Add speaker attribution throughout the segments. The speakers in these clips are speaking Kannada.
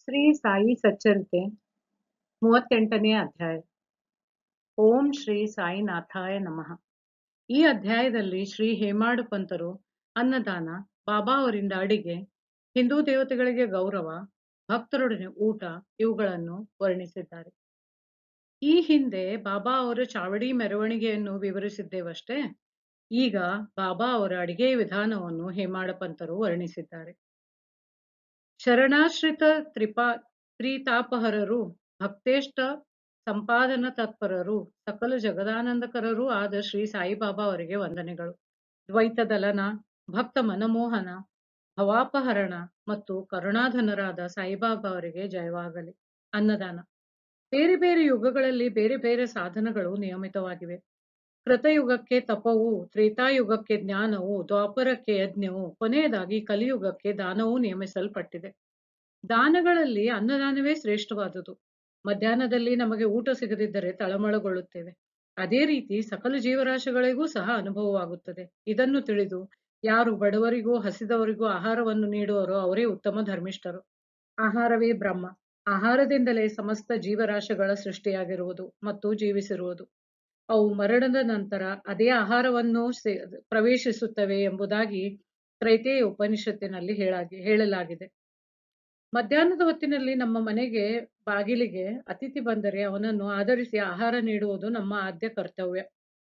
Speaker 1: ಶ್ರೀ ಸಾಯಿ ಸಚ್ಚರಿತೆ ಮೂವತ್ತೆಂಟನೇ ಅಧ್ಯಾಯ ಓಂ ಶ್ರೀ ಸಾಯಿನಾಥಾಯ ನಮಃ ಈ ಅಧ್ಯಾಯದಲ್ಲಿ ಶ್ರೀ ಹೇಮಾಡು ಪಂತರು ಅನ್ನದಾನ ಬಾಬಾ ಅವರಿಂದ ಅಡಿಗೆ ಹಿಂದೂ ದೇವತೆಗಳಿಗೆ ಗೌರವ ಭಕ್ತರೊಡನೆ ಊಟ ಇವುಗಳನ್ನು ವರ್ಣಿಸಿದ್ದಾರೆ ಈ ಹಿಂದೆ ಬಾಬಾ ಅವರ ಚಾವಡಿ ಮೆರವಣಿಗೆಯನ್ನು ವಿವರಿಸಿದ್ದೇವಷ್ಟೇ ಈಗ ಬಾಬಾ ಅವರ ಅಡಿಗೆ ವಿಧಾನವನ್ನು ಹೇಮಾಡ ಪಂತರು ವರ್ಣಿಸಿದ್ದಾರೆ ಶರಣಾಶ್ರಿತ ತ್ರಿಪಾ ತ್ರಿತಾಪಹರರು ಭಕ್ತೇಷ್ಟ ಸಂಪಾದನ ತತ್ಪರರು ಸಕಲ ಜಗದಾನಂದಕರರೂ ಆದ ಶ್ರೀ ಸಾಯಿಬಾಬಾ ಅವರಿಗೆ ವಂದನೆಗಳು ದ್ವೈತ ದಲನ ಭಕ್ತ ಮನಮೋಹನ ಭವಾಪಹರಣ ಮತ್ತು ಕರುಣಾಧನರಾದ ಸಾಯಿಬಾಬಾ ಅವರಿಗೆ ಜಯವಾಗಲಿ ಅನ್ನದಾನ ಬೇರೆ ಬೇರೆ ಯುಗಗಳಲ್ಲಿ ಬೇರೆ ಬೇರೆ ಸಾಧನಗಳು ನಿಯಮಿತವಾಗಿವೆ ಕೃತಯುಗಕ್ಕೆ ತಪವು ತ್ರೇತಾಯುಗಕ್ಕೆ ಜ್ಞಾನವು ದ್ವಾಪರಕ್ಕೆ ಯಜ್ಞವು ಕೊನೆಯದಾಗಿ ಕಲಿಯುಗಕ್ಕೆ ದಾನವೂ ನಿಯಮಿಸಲ್ಪಟ್ಟಿದೆ ದಾನಗಳಲ್ಲಿ ಅನ್ನದಾನವೇ ಶ್ರೇಷ್ಠವಾದುದು ಮಧ್ಯಾಹ್ನದಲ್ಲಿ ನಮಗೆ ಊಟ ಸಿಗದಿದ್ದರೆ ತಳಮಳಗೊಳ್ಳುತ್ತೇವೆ ಅದೇ ರೀತಿ ಸಕಲ ಜೀವರಾಶಿಗಳಿಗೂ ಸಹ ಅನುಭವವಾಗುತ್ತದೆ ಇದನ್ನು ತಿಳಿದು ಯಾರು ಬಡವರಿಗೂ ಹಸಿದವರಿಗೂ ಆಹಾರವನ್ನು ನೀಡುವರೋ ಅವರೇ ಉತ್ತಮ ಧರ್ಮಿಷ್ಠರು ಆಹಾರವೇ ಬ್ರಹ್ಮ ಆಹಾರದಿಂದಲೇ ಸಮಸ್ತ ಜೀವರಾಶಿಗಳ ಸೃಷ್ಟಿಯಾಗಿರುವುದು ಮತ್ತು ಜೀವಿಸಿರುವುದು ಅವು ಮರಣದ ನಂತರ ಅದೇ ಆಹಾರವನ್ನು ಪ್ರವೇಶಿಸುತ್ತವೆ ಎಂಬುದಾಗಿ ತ್ರೈತೇಯ ಉಪನಿಷತ್ತಿನಲ್ಲಿ ಹೇಳಾಗಿ ಹೇಳಲಾಗಿದೆ ಮಧ್ಯಾಹ್ನದ ಹೊತ್ತಿನಲ್ಲಿ ನಮ್ಮ ಮನೆಗೆ ಬಾಗಿಲಿಗೆ ಅತಿಥಿ ಬಂದರೆ ಅವನನ್ನು ಆಧರಿಸಿ ಆಹಾರ ನೀಡುವುದು ನಮ್ಮ ಆದ್ಯ ಕರ್ತವ್ಯ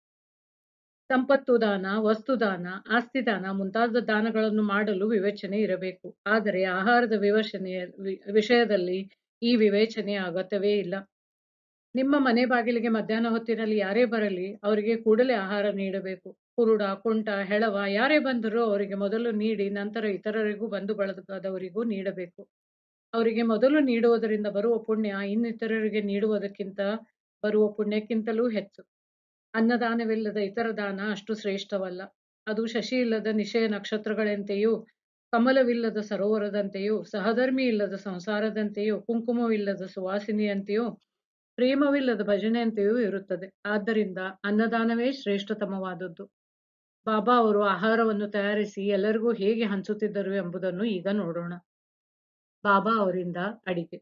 Speaker 1: ಸಂಪತ್ತು ದಾನ ವಸ್ತುದಾನ ಆಸ್ತಿ ದಾನ ಮುಂತಾದ ದಾನಗಳನ್ನು ಮಾಡಲು ವಿವೇಚನೆ ಇರಬೇಕು ಆದರೆ ಆಹಾರದ ವಿವೇಚನೆಯ ವಿಷಯದಲ್ಲಿ ಈ ವಿವೇಚನೆ ಅಗತ್ಯವೇ ಇಲ್ಲ ನಿಮ್ಮ ಮನೆ ಬಾಗಿಲಿಗೆ ಮಧ್ಯಾಹ್ನ ಹೊತ್ತಿನಲ್ಲಿ ಯಾರೇ ಬರಲಿ ಅವರಿಗೆ ಕೂಡಲೇ ಆಹಾರ ನೀಡಬೇಕು ಕುರುಡ ಕುಂಟ ಹೆಳವ ಯಾರೇ ಬಂದರೂ ಅವರಿಗೆ ಮೊದಲು ನೀಡಿ ನಂತರ ಇತರರಿಗೂ ಬಂಧು ಬಳಗದವರಿಗೂ ನೀಡಬೇಕು ಅವರಿಗೆ ಮೊದಲು ನೀಡುವುದರಿಂದ ಬರುವ ಪುಣ್ಯ ಇನ್ನಿತರರಿಗೆ ನೀಡುವುದಕ್ಕಿಂತ ಬರುವ ಪುಣ್ಯಕ್ಕಿಂತಲೂ ಹೆಚ್ಚು ಅನ್ನದಾನವಿಲ್ಲದ ಇತರ ದಾನ ಅಷ್ಟು ಶ್ರೇಷ್ಠವಲ್ಲ ಅದು ಶಶಿ ಇಲ್ಲದ ನಿಶಯ ನಕ್ಷತ್ರಗಳಂತೆಯೂ ಕಮಲವಿಲ್ಲದ ಸರೋವರದಂತೆಯೂ ಸಹಧರ್ಮಿ ಇಲ್ಲದ ಸಂಸಾರದಂತೆಯೂ ಕುಂಕುಮವಿಲ್ಲದ ಸುವಾಸಿನಿಯಂತೆಯೂ ಪ್ರೇಮವಿಲ್ಲದ ಭಜನೆಯಂತೆಯೂ ಇರುತ್ತದೆ ಆದ್ದರಿಂದ ಅನ್ನದಾನವೇ ಶ್ರೇಷ್ಠತಮವಾದದ್ದು ಬಾಬಾ ಅವರು ಆಹಾರವನ್ನು ತಯಾರಿಸಿ ಎಲ್ಲರಿಗೂ ಹೇಗೆ ಹಂಚುತ್ತಿದ್ದರು ಎಂಬುದನ್ನು ಈಗ ನೋಡೋಣ ಬಾಬಾ ಅವರಿಂದ ಅಡಿಗೆ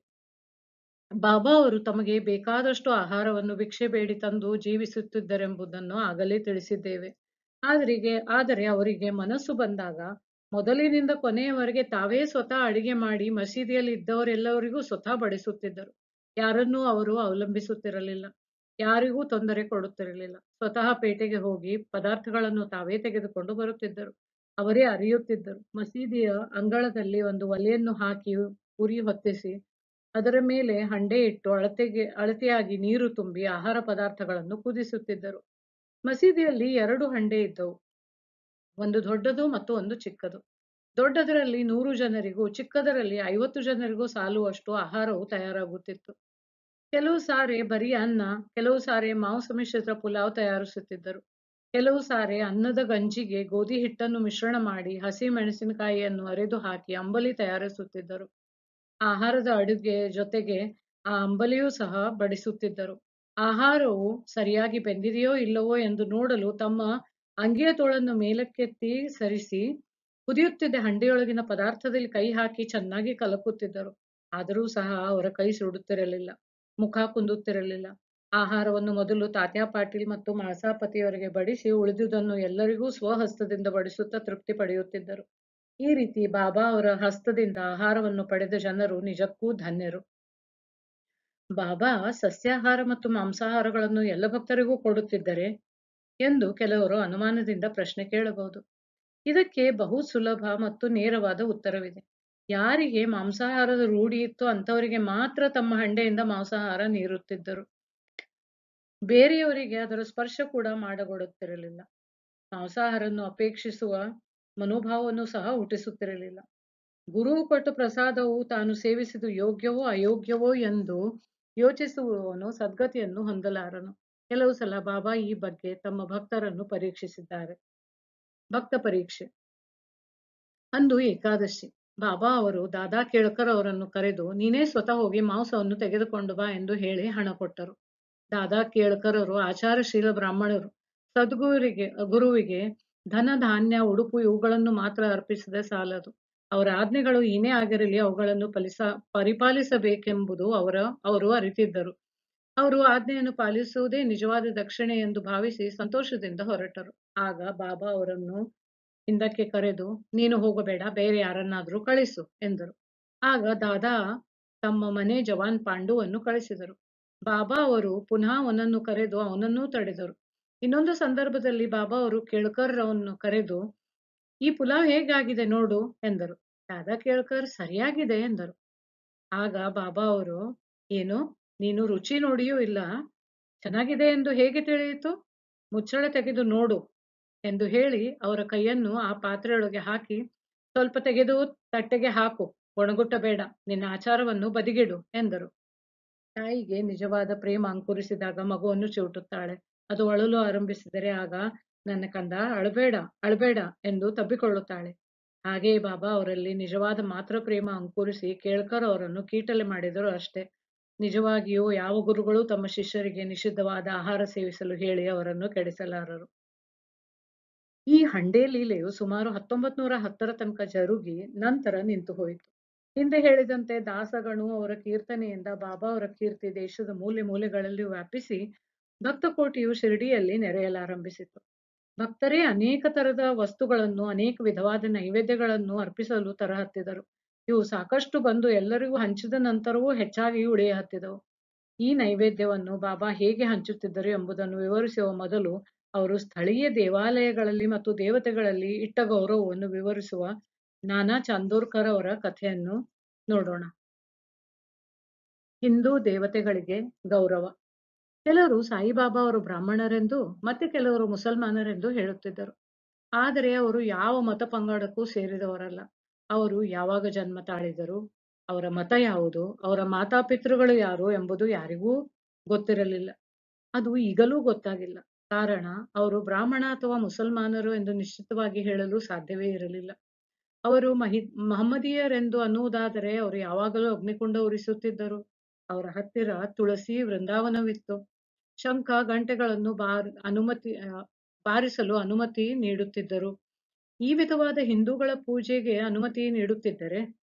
Speaker 1: ಬಾಬಾ ಅವರು ತಮಗೆ ಬೇಕಾದಷ್ಟು ಆಹಾರವನ್ನು ಭಿಕ್ಷೆ ಬೇಡಿ ತಂದು ಜೀವಿಸುತ್ತಿದ್ದರೆಂಬುದನ್ನು ಆಗಲೇ ತಿಳಿಸಿದ್ದೇವೆ ಆದರಿಗೆ ಆದರೆ ಅವರಿಗೆ ಮನಸ್ಸು ಬಂದಾಗ ಮೊದಲಿನಿಂದ ಕೊನೆಯವರೆಗೆ ತಾವೇ ಸ್ವತಃ ಅಡಿಗೆ ಮಾಡಿ ಮಸೀದಿಯಲ್ಲಿ ಇದ್ದವರೆಲ್ಲವರಿಗೂ ಸ್ವತಃ ಬಡಿಸುತ್ತಿದ್ದರು ಯಾರನ್ನೂ ಅವರು ಅವಲಂಬಿಸುತ್ತಿರಲಿಲ್ಲ ಯಾರಿಗೂ ತೊಂದರೆ ಕೊಡುತ್ತಿರಲಿಲ್ಲ ಸ್ವತಃ ಪೇಟೆಗೆ ಹೋಗಿ ಪದಾರ್ಥಗಳನ್ನು ತಾವೇ ತೆಗೆದುಕೊಂಡು ಬರುತ್ತಿದ್ದರು ಅವರೇ ಅರಿಯುತ್ತಿದ್ದರು ಮಸೀದಿಯ ಅಂಗಳದಲ್ಲಿ ಒಂದು ಒಲೆಯನ್ನು ಹಾಕಿ ಉರಿ ಹೊತ್ತಿಸಿ ಅದರ ಮೇಲೆ ಹಂಡೆ ಇಟ್ಟು ಅಳತೆಗೆ ಅಳತೆಯಾಗಿ ನೀರು ತುಂಬಿ ಆಹಾರ ಪದಾರ್ಥಗಳನ್ನು ಕುದಿಸುತ್ತಿದ್ದರು ಮಸೀದಿಯಲ್ಲಿ ಎರಡು ಹಂಡೆ ಇದ್ದವು ಒಂದು ದೊಡ್ಡದು ಮತ್ತು ಒಂದು ಚಿಕ್ಕದು ದೊಡ್ಡದರಲ್ಲಿ ನೂರು ಜನರಿಗೂ ಚಿಕ್ಕದರಲ್ಲಿ ಐವತ್ತು ಜನರಿಗೂ ಸಾಲುವಷ್ಟು ಆಹಾರವು ತಯಾರಾಗುತ್ತಿತ್ತು ಕೆಲವು ಸಾರಿ ಬರೀ ಅನ್ನ ಕೆಲವು ಸಾರಿ ಮಾಂಸ ಮಿಶ್ರಿತ ಪುಲಾವ್ ತಯಾರಿಸುತ್ತಿದ್ದರು ಕೆಲವು ಸಾರಿ ಅನ್ನದ ಗಂಜಿಗೆ ಗೋಧಿ ಹಿಟ್ಟನ್ನು ಮಿಶ್ರಣ ಮಾಡಿ ಹಸಿ ಮೆಣಸಿನಕಾಯಿಯನ್ನು ಅರೆದು ಹಾಕಿ ಅಂಬಲಿ ತಯಾರಿಸುತ್ತಿದ್ದರು ಆಹಾರದ ಅಡುಗೆ ಜೊತೆಗೆ ಆ ಅಂಬಲಿಯೂ ಸಹ ಬಡಿಸುತ್ತಿದ್ದರು ಆಹಾರವು ಸರಿಯಾಗಿ ಬೆಂದಿದೆಯೋ ಇಲ್ಲವೋ ಎಂದು ನೋಡಲು ತಮ್ಮ ಅಂಗಿಯ ತೋಳನ್ನು ಮೇಲಕ್ಕೆತ್ತಿ ಸರಿಸಿ ಕುದಿಯುತ್ತಿದ್ದ ಹಂಡೆಯೊಳಗಿನ ಪದಾರ್ಥದಲ್ಲಿ ಕೈ ಹಾಕಿ ಚೆನ್ನಾಗಿ ಕಲಕುತ್ತಿದ್ದರು ಆದರೂ ಸಹ ಅವರ ಕೈ ಸುಡುತ್ತಿರಲಿಲ್ಲ ಮುಖ ಕುಂದುತ್ತಿರಲಿಲ್ಲ ಆಹಾರವನ್ನು ಮೊದಲು ತಾತ್ಯಾ ಪಾಟೀಲ್ ಮತ್ತು ಮಾಸಾಪತಿಯವರಿಗೆ ಬಡಿಸಿ ಉಳಿದುದನ್ನು ಎಲ್ಲರಿಗೂ ಸ್ವಹಸ್ತದಿಂದ ಬಡಿಸುತ್ತಾ ತೃಪ್ತಿ ಪಡೆಯುತ್ತಿದ್ದರು ಈ ರೀತಿ ಬಾಬಾ ಅವರ ಹಸ್ತದಿಂದ ಆಹಾರವನ್ನು ಪಡೆದ ಜನರು ನಿಜಕ್ಕೂ ಧನ್ಯರು ಬಾಬಾ ಸಸ್ಯಾಹಾರ ಮತ್ತು ಮಾಂಸಾಹಾರಗಳನ್ನು ಎಲ್ಲ ಭಕ್ತರಿಗೂ ಕೊಡುತ್ತಿದ್ದರೆ ಎಂದು ಕೆಲವರು ಅನುಮಾನದಿಂದ ಪ್ರಶ್ನೆ ಕೇಳಬಹುದು ಇದಕ್ಕೆ ಬಹು ಸುಲಭ ಮತ್ತು ನೇರವಾದ ಉತ್ತರವಿದೆ ಯಾರಿಗೆ ಮಾಂಸಾಹಾರದ ರೂಢಿ ಇತ್ತು ಅಂಥವರಿಗೆ ಮಾತ್ರ ತಮ್ಮ ಹಂಡೆಯಿಂದ ಮಾಂಸಾಹಾರ ನೀರುತ್ತಿದ್ದರು ಬೇರೆಯವರಿಗೆ ಅದರ ಸ್ಪರ್ಶ ಕೂಡ ಮಾಡಗೊಡುತ್ತಿರಲಿಲ್ಲ ಮಾಂಸಾಹಾರವನ್ನು ಅಪೇಕ್ಷಿಸುವ ಮನೋಭಾವವನ್ನು ಸಹ ಹುಟ್ಟಿಸುತ್ತಿರಲಿಲ್ಲ ಗುರುವು ಕೊಟ್ಟ ಪ್ರಸಾದವು ತಾನು ಸೇವಿಸಿದು ಯೋಗ್ಯವೋ ಅಯೋಗ್ಯವೋ ಎಂದು ಯೋಚಿಸುವವನು ಸದ್ಗತಿಯನ್ನು ಹೊಂದಲಾರನು ಕೆಲವು ಸಲ ಬಾಬಾ ಈ ಬಗ್ಗೆ ತಮ್ಮ ಭಕ್ತರನ್ನು ಪರೀಕ್ಷಿಸಿದ್ದಾರೆ ಭಕ್ತ ಪರೀಕ್ಷೆ ಅಂದು ಏಕಾದಶಿ ಬಾಬಾ ಅವರು ದಾದಾ ಕೇಳ್ಕರ್ ಅವರನ್ನು ಕರೆದು ನೀನೇ ಸ್ವತಃ ಹೋಗಿ ಮಾಂಸವನ್ನು ತೆಗೆದುಕೊಂಡು ಬಾ ಎಂದು ಹೇಳಿ ಹಣ ಕೊಟ್ಟರು ದಾದಾ ಕೇಳ್ಕರರು ಆಚಾರಶೀಲ ಬ್ರಾಹ್ಮಣರು ಸದ್ಗುರುವಿಗೆ ಗುರುವಿಗೆ ಧನ ಧಾನ್ಯ ಉಡುಪು ಇವುಗಳನ್ನು ಮಾತ್ರ ಅರ್ಪಿಸದೆ ಸಾಲದು ಅವರ ಆಜ್ಞೆಗಳು ಏನೇ ಆಗಿರಲಿ ಅವುಗಳನ್ನು ಫಲಿಸ ಪರಿಪಾಲಿಸಬೇಕೆಂಬುದು ಅವರ ಅವರು ಅರಿತಿದ್ದರು ಅವರು ಆಜ್ಞೆಯನ್ನು ಪಾಲಿಸುವುದೇ ನಿಜವಾದ ದಕ್ಷಿಣೆ ಎಂದು ಭಾವಿಸಿ ಸಂತೋಷದಿಂದ ಹೊರಟರು ಆಗ ಬಾಬಾ ಅವರನ್ನು ಹಿಂದಕ್ಕೆ ಕರೆದು ನೀನು ಹೋಗಬೇಡ ಬೇರೆ ಯಾರನ್ನಾದ್ರೂ ಕಳಿಸು ಎಂದರು ಆಗ ದಾದಾ ತಮ್ಮ ಮನೆ ಜವಾನ್ ಪಾಂಡುವನ್ನು ಕಳಿಸಿದರು ಬಾಬಾ ಅವರು ಪುನಃ ಅವನನ್ನು ಕರೆದು ಅವನನ್ನೂ ತಡೆದರು ಇನ್ನೊಂದು ಸಂದರ್ಭದಲ್ಲಿ ಬಾಬಾ ಅವರು ಕೇಳ್ಕರ್ ಅವನ್ನು ಕರೆದು ಈ ಪುಲಾವ್ ಹೇಗಾಗಿದೆ ನೋಡು ಎಂದರು ದಾದಾ ಕೇಳ್ಕರ್ ಸರಿಯಾಗಿದೆ ಎಂದರು ಆಗ ಬಾಬಾ ಅವರು ಏನು ನೀನು ರುಚಿ ನೋಡಿಯೂ ಇಲ್ಲ ಚೆನ್ನಾಗಿದೆ ಎಂದು ಹೇಗೆ ತಿಳಿಯಿತು ಮುಚ್ಚಳ ತೆಗೆದು ನೋಡು ಎಂದು ಹೇಳಿ ಅವರ ಕೈಯನ್ನು ಆ ಪಾತ್ರೆಯೊಳಗೆ ಹಾಕಿ ಸ್ವಲ್ಪ ತೆಗೆದು ತಟ್ಟೆಗೆ ಹಾಕು ಒಣಗುಟ್ಟಬೇಡ ನಿನ್ನ ಆಚಾರವನ್ನು ಬದಿಗಿಡು ಎಂದರು ತಾಯಿಗೆ ನಿಜವಾದ ಪ್ರೇಮ ಅಂಕುರಿಸಿದಾಗ ಮಗುವನ್ನು ಚಿವುಟುತ್ತಾಳೆ ಅದು ಅಳಲು ಆರಂಭಿಸಿದರೆ ಆಗ ನನ್ನ ಕಂದ ಅಳಬೇಡ ಅಳಬೇಡ ಎಂದು ತಬ್ಬಿಕೊಳ್ಳುತ್ತಾಳೆ ಹಾಗೆಯೇ ಬಾಬಾ ಅವರಲ್ಲಿ ನಿಜವಾದ ಮಾತ್ರ ಪ್ರೇಮ ಅಂಕುರಿಸಿ ಕೇಳ್ಕರ್ ಅವರನ್ನು ಕೀಟಲೆ ಮಾಡಿದರು ಅಷ್ಟೇ ನಿಜವಾಗಿಯೂ ಯಾವ ಗುರುಗಳು ತಮ್ಮ ಶಿಷ್ಯರಿಗೆ ನಿಷಿದ್ಧವಾದ ಆಹಾರ ಸೇವಿಸಲು ಹೇಳಿ ಅವರನ್ನು ಕೆಡಿಸಲಾರರು ಈ ಹಂಡೆ ಲೀಲೆಯು ಸುಮಾರು ಹತ್ತೊಂಬತ್ ನೂರ ಹತ್ತರ ತನಕ ಜರುಗಿ ನಂತರ ನಿಂತು ಹೋಯಿತು ಹಿಂದೆ ಹೇಳಿದಂತೆ ದಾಸಗಣು ಅವರ ಕೀರ್ತನೆಯಿಂದ ಬಾಬಾ ಅವರ ಕೀರ್ತಿ ದೇಶದ ಮೂಲೆ ಮೂಲೆಗಳಲ್ಲಿ ವ್ಯಾಪಿಸಿ ಭಕ್ತಕೋಟಿಯು ಶಿರಡಿಯಲ್ಲಿ ನೆರೆಯಲಾರಂಭಿಸಿತು ಭಕ್ತರೇ ಅನೇಕ ತರದ ವಸ್ತುಗಳನ್ನು ಅನೇಕ ವಿಧವಾದ ನೈವೇದ್ಯಗಳನ್ನು ಅರ್ಪಿಸಲು ತರಹತ್ತಿದರು ಇವು ಸಾಕಷ್ಟು ಬಂದು ಎಲ್ಲರಿಗೂ ಹಂಚಿದ ನಂತರವೂ ಹೆಚ್ಚಾಗಿ ಉಳಿಯ ಹತ್ತಿದವು ಈ ನೈವೇದ್ಯವನ್ನು ಬಾಬಾ ಹೇಗೆ ಹಂಚುತ್ತಿದ್ದರು ಎಂಬುದನ್ನು ವಿವರಿಸುವ ಮೊದಲು ಅವರು ಸ್ಥಳೀಯ ದೇವಾಲಯಗಳಲ್ಲಿ ಮತ್ತು ದೇವತೆಗಳಲ್ಲಿ ಇಟ್ಟ ಗೌರವವನ್ನು ವಿವರಿಸುವ ನಾನಾ ಚಾಂದೋರ್ಕರ್ ಅವರ ಕಥೆಯನ್ನು ನೋಡೋಣ ಹಿಂದೂ ದೇವತೆಗಳಿಗೆ ಗೌರವ ಕೆಲವರು ಸಾಯಿಬಾಬಾ ಅವರು ಬ್ರಾಹ್ಮಣರೆಂದು ಮತ್ತೆ ಕೆಲವರು ಮುಸಲ್ಮಾನರೆಂದು ಹೇಳುತ್ತಿದ್ದರು ಆದರೆ ಅವರು ಯಾವ ಮತ ಪಂಗಡಕ್ಕೂ ಸೇರಿದವರಲ್ಲ ಅವರು ಯಾವಾಗ ಜನ್ಮ ತಾಳಿದರು ಅವರ ಮತ ಯಾವುದು ಅವರ ಮಾತಾಪಿತೃಗಳು ಯಾರು ಎಂಬುದು ಯಾರಿಗೂ ಗೊತ್ತಿರಲಿಲ್ಲ ಅದು ಈಗಲೂ ಗೊತ್ತಾಗಿಲ್ಲ ಕಾರಣ ಅವರು ಬ್ರಾಹ್ಮಣ ಅಥವಾ ಮುಸಲ್ಮಾನರು ಎಂದು ನಿಶ್ಚಿತವಾಗಿ ಹೇಳಲು ಸಾಧ್ಯವೇ ಇರಲಿಲ್ಲ ಅವರು ಮಹಿ ಮಹಮ್ಮದೀಯರೆಂದು ಅನ್ನುವುದಾದರೆ ಅವರು ಯಾವಾಗಲೂ ಅಗ್ನಿಕುಂಡ ಉರಿಸುತ್ತಿದ್ದರು ಅವರ ಹತ್ತಿರ ತುಳಸಿ ವೃಂದಾವನವಿತ್ತು ಶಂಖ ಗಂಟೆಗಳನ್ನು ಬಾರ್ ಅನುಮತಿ ಆ, ಬಾರಿಸಲು ಅನುಮತಿ ನೀಡುತ್ತಿದ್ದರು ಈ ವಿಧವಾದ ಹಿಂದೂಗಳ ಪೂಜೆಗೆ ಅನುಮತಿ ನೀಡುತ್ತಿದ್ದರೆ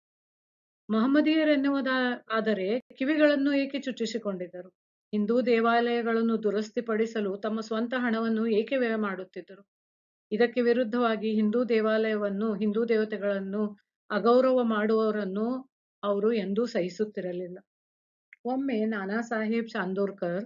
Speaker 1: ಮಹಮ್ಮದೀಯರೆನ್ನುವುದ ಆದರೆ ಕಿವಿಗಳನ್ನು ಏಕೆ ಚುಚ್ಚಿಸಿಕೊಂಡಿದ್ದರು ಹಿಂದೂ ದೇವಾಲಯಗಳನ್ನು ದುರಸ್ತಿಪಡಿಸಲು ತಮ್ಮ ಸ್ವಂತ ಹಣವನ್ನು ಏಕೆ ವ್ಯಯ ಮಾಡುತ್ತಿದ್ದರು ಇದಕ್ಕೆ ವಿರುದ್ಧವಾಗಿ ಹಿಂದೂ ದೇವಾಲಯವನ್ನು ಹಿಂದೂ ದೇವತೆಗಳನ್ನು ಅಗೌರವ ಮಾಡುವವರನ್ನು ಅವರು ಎಂದೂ ಸಹಿಸುತ್ತಿರಲಿಲ್ಲ ಒಮ್ಮೆ ನಾನಾ ಸಾಹೇಬ್ ಚಾಂದೋರ್ಕರ್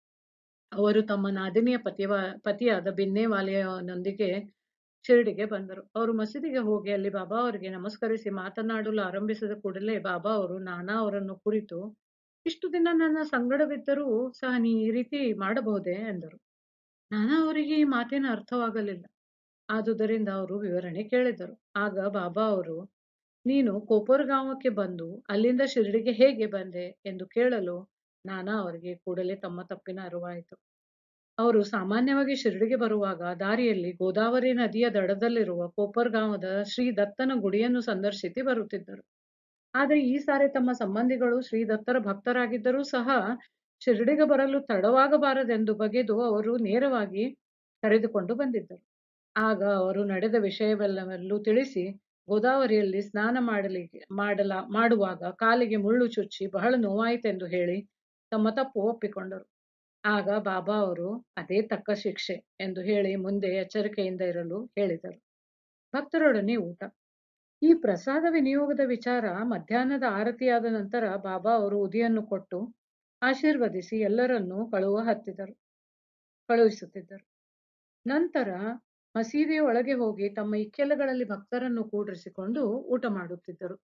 Speaker 1: ಅವರು ತಮ್ಮ ನಾದಿನಿಯ ಪತಿಯ ಪತಿಯಾದ ಬಿನ್ನೇವಾಲೆಯನೊಂದಿಗೆ ಶಿರಡಿಗೆ ಬಂದರು ಅವರು ಮಸೀದಿಗೆ ಹೋಗಿ ಅಲ್ಲಿ ಬಾಬಾ ಅವರಿಗೆ ನಮಸ್ಕರಿಸಿ ಮಾತನಾಡಲು ಆರಂಭಿಸಿದ ಕೂಡಲೇ ಬಾಬಾ ಅವರು ನಾನಾ ಅವರನ್ನು ಕುರಿತು ಇಷ್ಟು ದಿನ ನನ್ನ ಸಂಗಡವಿದ್ದರೂ ಸಹ ನೀ ಈ ರೀತಿ ಮಾಡಬಹುದೇ ಎಂದರು ನಾನಾ ಅವರಿಗೆ ಈ ಮಾತಿನ ಅರ್ಥವಾಗಲಿಲ್ಲ ಆದುದರಿಂದ ಅವರು ವಿವರಣೆ ಕೇಳಿದರು ಆಗ ಬಾಬಾ ಅವರು ನೀನು ಕೋಪರ್ಗಾಂವಕ್ಕೆ ಬಂದು ಅಲ್ಲಿಂದ ಶಿರಡಿಗೆ ಹೇಗೆ ಬಂದೆ ಎಂದು ಕೇಳಲು ನಾನಾ ಅವರಿಗೆ ಕೂಡಲೇ ತಮ್ಮ ತಪ್ಪಿನ ಅರಿವಾಯಿತು ಅವರು ಸಾಮಾನ್ಯವಾಗಿ ಶಿರಡಿಗೆ ಬರುವಾಗ ದಾರಿಯಲ್ಲಿ ಗೋದಾವರಿ ನದಿಯ ದಡದಲ್ಲಿರುವ ಕೋಪರ್ಗಾಂವದ ಶ್ರೀ ದತ್ತನ ಗುಡಿಯನ್ನು ಸಂದರ್ಶಿಸಿ ಬರುತ್ತಿದ್ದರು ಆದರೆ ಈ ಸಾರಿ ತಮ್ಮ ಸಂಬಂಧಿಗಳು ಶ್ರೀ ದತ್ತರ ಭಕ್ತರಾಗಿದ್ದರೂ ಸಹ ಶಿರಡಿಗೆ ಬರಲು ತಡವಾಗಬಾರದೆಂದು ಬಗೆದು ಅವರು ನೇರವಾಗಿ ಕರೆದುಕೊಂಡು ಬಂದಿದ್ದರು ಆಗ ಅವರು ನಡೆದ ವಿಷಯವೆಲ್ಲವೆಲ್ಲೂ ತಿಳಿಸಿ ಗೋದಾವರಿಯಲ್ಲಿ ಸ್ನಾನ ಮಾಡಲಿಕ್ಕೆ ಮಾಡಲ ಮಾಡುವಾಗ ಕಾಲಿಗೆ ಮುಳ್ಳು ಚುಚ್ಚಿ ಬಹಳ ನೋವಾಯಿತೆಂದು ಹೇಳಿ ತಮ್ಮ ತಪ್ಪು ಒಪ್ಪಿಕೊಂಡರು ಆಗ ಬಾಬಾ ಅವರು ಅದೇ ತಕ್ಕ ಶಿಕ್ಷೆ ಎಂದು ಹೇಳಿ ಮುಂದೆ ಎಚ್ಚರಿಕೆಯಿಂದ ಇರಲು ಹೇಳಿದರು ಭಕ್ತರೊಡನೆ ಊಟ ಈ ಪ್ರಸಾದ ವಿನಿಯೋಗದ ವಿಚಾರ ಮಧ್ಯಾಹ್ನದ ಆರತಿಯಾದ ನಂತರ ಬಾಬಾ ಅವರು ಉದಿಯನ್ನು ಕೊಟ್ಟು ಆಶೀರ್ವದಿಸಿ ಎಲ್ಲರನ್ನೂ ಕಳುವ ಹತ್ತಿದರು ಕಳುಹಿಸುತ್ತಿದ್ದರು ನಂತರ ಮಸೀದಿಯ ಒಳಗೆ ಹೋಗಿ ತಮ್ಮ ಇಕ್ಕೆಲಗಳಲ್ಲಿ ಭಕ್ತರನ್ನು ಕೂಡಿರಿಸಿಕೊಂಡು ಊಟ ಮಾಡುತ್ತಿದ್ದರು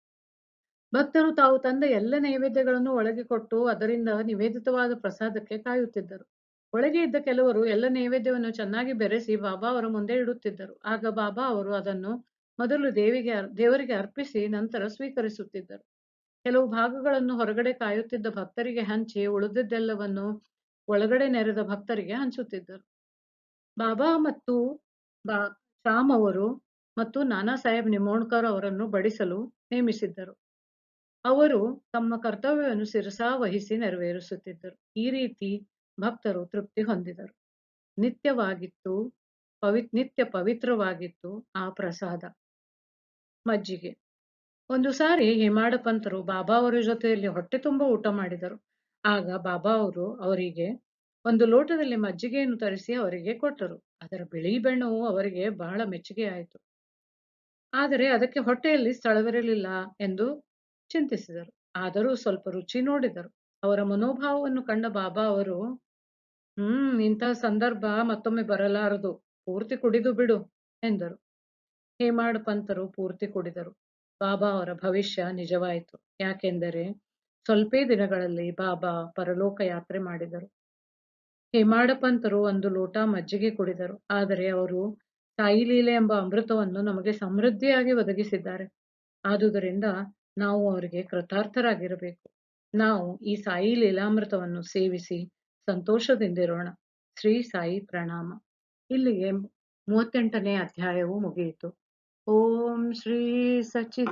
Speaker 1: ಭಕ್ತರು ತಾವು ತಂದ ಎಲ್ಲ ನೈವೇದ್ಯಗಳನ್ನು ಒಳಗೆ ಕೊಟ್ಟು ಅದರಿಂದ ನಿವೇದಿತವಾದ ಪ್ರಸಾದಕ್ಕೆ ಕಾಯುತ್ತಿದ್ದರು ಒಳಗೆ ಇದ್ದ ಕೆಲವರು ಎಲ್ಲ ನೈವೇದ್ಯವನ್ನು ಚೆನ್ನಾಗಿ ಬೆರೆಸಿ ಬಾಬಾ ಅವರ ಮುಂದೆ ಇಡುತ್ತಿದ್ದರು ಆಗ ಬಾಬಾ ಅವರು ಅದನ್ನು ಮೊದಲು ದೇವಿಗೆ ಅರ್- ದೇವರಿಗೆ ಅರ್ಪಿಸಿ ನಂತರ ಸ್ವೀಕರಿಸುತ್ತಿದ್ದರು ಕೆಲವು ಭಾಗಗಳನ್ನು ಹೊರಗಡೆ ಕಾಯುತ್ತಿದ್ದ ಭಕ್ತರಿಗೆ ಹಂಚಿ ಉಳಿದಿದ್ದೆಲ್ಲವನ್ನು ಒಳಗಡೆ ನೆರೆದ ಭಕ್ತರಿಗೆ ಹಂಚುತ್ತಿದ್ದರು ಬಾಬಾ ಮತ್ತು ಬಾ ಶ್ಯಾಮ್ ಅವರು ಮತ್ತು ನಾನಾ ಸಾಹೇಬ್ ನಿಮೋಣ್ಕರ್ ಅವರನ್ನು ಬಡಿಸಲು ನೇಮಿಸಿದ್ದರು ಅವರು ತಮ್ಮ ಕರ್ತವ್ಯವನ್ನು ಶಿರಸಾ ವಹಿಸಿ ನೆರವೇರಿಸುತ್ತಿದ್ದರು ಈ ರೀತಿ ಭಕ್ತರು ತೃಪ್ತಿ ಹೊಂದಿದರು ನಿತ್ಯವಾಗಿತ್ತು ಪವಿ ನಿತ್ಯ ಪವಿತ್ರವಾಗಿತ್ತು ಆ ಪ್ರಸಾದ ಮಜ್ಜಿಗೆ ಒಂದು ಸಾರಿ ಹೇಮಾಡ ಪಂತರು ಬಾಬಾ ಅವರ ಜೊತೆಯಲ್ಲಿ ಹೊಟ್ಟೆ ತುಂಬ ಊಟ ಮಾಡಿದರು ಆಗ ಬಾಬಾ ಅವರು ಅವರಿಗೆ ಒಂದು ಲೋಟದಲ್ಲಿ ಮಜ್ಜಿಗೆಯನ್ನು ತರಿಸಿ ಅವರಿಗೆ ಕೊಟ್ಟರು ಅದರ ಬಿಳಿ ಬಣ್ಣವು ಅವರಿಗೆ ಬಹಳ ಮೆಚ್ಚುಗೆ ಆಯಿತು ಆದರೆ ಅದಕ್ಕೆ ಹೊಟ್ಟೆಯಲ್ಲಿ ಸ್ಥಳವಿರಲಿಲ್ಲ ಎಂದು ಚಿಂತಿಸಿದರು ಆದರೂ ಸ್ವಲ್ಪ ರುಚಿ ನೋಡಿದರು ಅವರ ಮನೋಭಾವವನ್ನು ಕಂಡ ಬಾಬಾ ಅವರು ಹ್ಮ್ ಇಂತಹ ಸಂದರ್ಭ ಮತ್ತೊಮ್ಮೆ ಬರಲಾರದು ಪೂರ್ತಿ ಕುಡಿದು ಬಿಡು ಎಂದರು ಹೇಮಾಡ್ ಪಂತರು ಪೂರ್ತಿ ಕುಡಿದರು ಬಾಬಾ ಅವರ ಭವಿಷ್ಯ ನಿಜವಾಯಿತು ಯಾಕೆಂದರೆ ಸ್ವಲ್ಪೇ ದಿನಗಳಲ್ಲಿ ಬಾಬಾ ಪರಲೋಕ ಯಾತ್ರೆ ಮಾಡಿದರು ಹೇಮಾಡ ಪಂತರು ಒಂದು ಲೋಟ ಮಜ್ಜಿಗೆ ಕುಡಿದರು ಆದರೆ ಅವರು ಸಾಯಿ ಲೀಲೆ ಎಂಬ ಅಮೃತವನ್ನು ನಮಗೆ ಸಮೃದ್ಧಿಯಾಗಿ ಒದಗಿಸಿದ್ದಾರೆ ಆದುದರಿಂದ ನಾವು ಅವರಿಗೆ ಕೃತಾರ್ಥರಾಗಿರಬೇಕು ನಾವು ಈ ಸಾಯಿ ಲೀಲಾಮೃತವನ್ನು ಸೇವಿಸಿ ಸಂತೋಷದಿಂದಿರೋಣ ಶ್ರೀ ಸಾಯಿ ಪ್ರಣಾಮ ಇಲ್ಲಿಗೆ ಮೂವತ್ತೆಂಟನೇ ಅಧ್ಯಾಯವು ಮುಗಿಯಿತು ಓಂ ಶ್ರೀ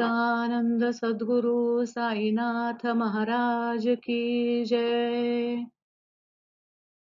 Speaker 1: ಸಚ್ಚಿದಾನಂದ ಸದ್ಗುರು ಸಾಯಿನಾಥ ಮಹಾರಾಜ ಕಿ ಜಯ